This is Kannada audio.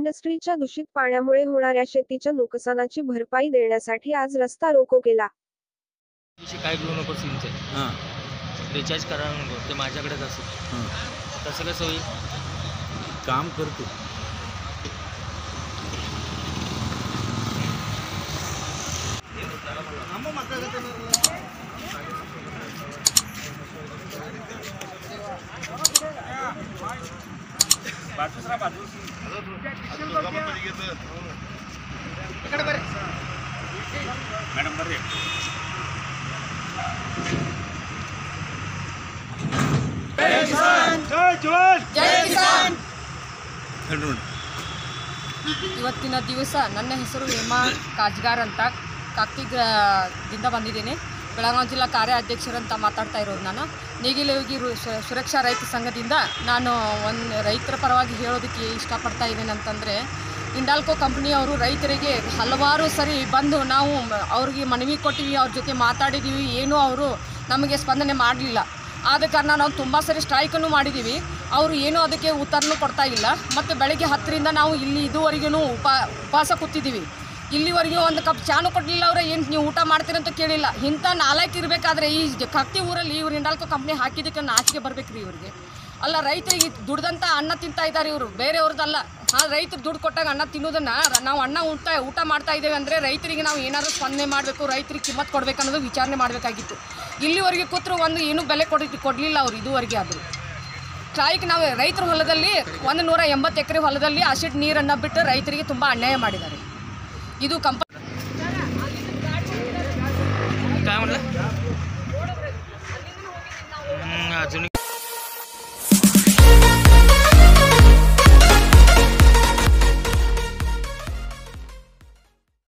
इंडस्ट्रीच्या दूषित पाण्यामुळे होणाऱ्या शेतीच्या नुकसानाची भरपाई देण्यासाठी आज रस्ता रोको केला विषय काय घेऊ नको सिमचे हां रिचार्ज करायला नको ते माझ्याकडेच असेल हां कसं कसं होईल काम करतो ಹೇಳಿ ನೋಡಿ ಇವತ್ತಿನ ದಿವಸ ನನ್ನ ಹೆಸರು ಹೇಮಾ ಕಾಜ್ಗಾರ್ ಅಂತ ಕಾಕ್ತಿಗ್ದಿಂದ ಬಂದಿದ್ದೀನಿ ಬೆಳಗಾವಿ ಜಿಲ್ಲಾ ಕಾರ್ಯಾಧ್ಯಕ್ಷರಂತ ಮಾತಾಡ್ತಾ ಇರೋದು ನಾನು ನೇಗಿಲಯೋಗಿ ರು- ಸು- ಸುರಕ್ಷಾ ರೈತ ಸಂಘದಿಂದ ನಾನು ಒಂದು ರೈತರ ಪರವಾಗಿ ಹೇಳೋದಕ್ಕೆ ಇಷ್ಟಪಡ್ತಾ ಇದ್ದೀನಿ ಅಂತಂದರೆ ಇಂಡಾಲ್ಕೋ ಕಂಪ್ನಿಯವರು ರೈತರಿಗೆ ಹಲವಾರು ಸರಿ ಬಂದು ನಾವು ಮ- ಅವ್ರಿಗೆ ಮನವಿ ಕೊಟ್ಟಿವಿ ಅವ್ರ ಜೊತೆ ಮಾತಾಡಿದ್ದೀವಿ ಏನೂ ಅವರು ನಮಗೆ ಸ್ಪಂದನೆ ಮಾಡಲಿಲ್ಲ ಆದ ಕಾರಣ ನಾವು ತುಂಬ ಸರಿ ಸ್ಟ್ರೈಕನ್ನು ಮಾಡಿದ್ದೀವಿ ಅವರು ಏನೂ ಅದಕ್ಕೆ ಉತ್ತರನೂ ಕೊಡ್ತಾ ಇಲ್ಲ ಮತ್ತು ಬೆಳಗ್ಗೆ ಹತ್ತರಿಂದ ನಾವು ಇಲ್ಲಿ ಇದುವರೆಗೂ ಉಪ ಉಪವಾಸ ಕೂತಿದ್ದೀವಿ ಇಲ್ಲಿವರೆಗೂ ಒಂದು ಕಪ್ ಚಾನು ಕೊಡಲಿಲ್ಲ ಅವರೇ ಏನು ನೀವು ಊಟ ಮಾಡ್ತೀರಂತ ಕೇಳಿಲ್ಲ ಇಂಥ ನಾಲ್ಕು ಇರಬೇಕಾದ್ರೆ ಈ ಜ- ಕಕ್ತಿ ಊರಲ್ಲಿ ಇವ್ರು ಇಂಡಾಲ್ಕೋ ಕಂಪ್ನಿ ಹಾಕಿದ್ದಕ್ಕೆ ನಾಚಿಕೆ ಬರ್ಬೇಕು ರೀ ಇವ್ರಿಗೆ ಅಲ್ಲ ರೈತರಿಗೆ ದುಡ್ದಂಥ ಅನ್ನ ತಿಂತಾ ಇದ್ದಾರೆ ಇವರು ಬೇರೆಯವ್ರದ್ದಲ್ಲ ಆ ರೈತರು ದುಡ್ಡು ಕೊಟ್ಟಾಗ ಅನ್ನ ತಿನ್ನೋದನ್ನ ರ- ನಾವು ಅನ್ನ ಊಟ ಊಟ ಮಾಡ್ತಾ ಇದ್ದೇವೆ ಅಂದರೆ ರೈತರಿಗೆ ನಾವು ಏನಾದರೂ ಸ್ಪಂದನೆ ಮಾಡಬೇಕು ರೈತರಿಗೆ ಕಿಮ್ಮತ್ತು ಕೊಡ್ಬೇಕು ಅನ್ನೋದು ವಿಚಾರಣೆ ಮಾಡಬೇಕಾಗಿತ್ತು ಇಲ್ಲಿವರೆಗೆ ಕೂತ್ರು ಒಂದು ಏನೂ ಬೆಲೆ ಕೊಡಿ ಕೊಡಲಿಲ್ಲ ಅವರು ಇದುವರೆಗೆ ಆದರೂ ಸ್ಟ್ರೈಕ್ ನಾವು ರೈತರ ಹೊಲದಲ್ಲಿ ಒಂದು ನೂರ ಎಂಬತ್ತು ಎಕರೆ ಹೊಲದಲ್ಲಿ ಆಸಿಡ್ ನೀರನ್ನು ಬಿಟ್ಟು ರೈತರಿಗೆ ತುಂಬ ಅನ್ಯಾಯ ಮಾಡಿದ್ದಾರೆ ಇದು ಕಂಪ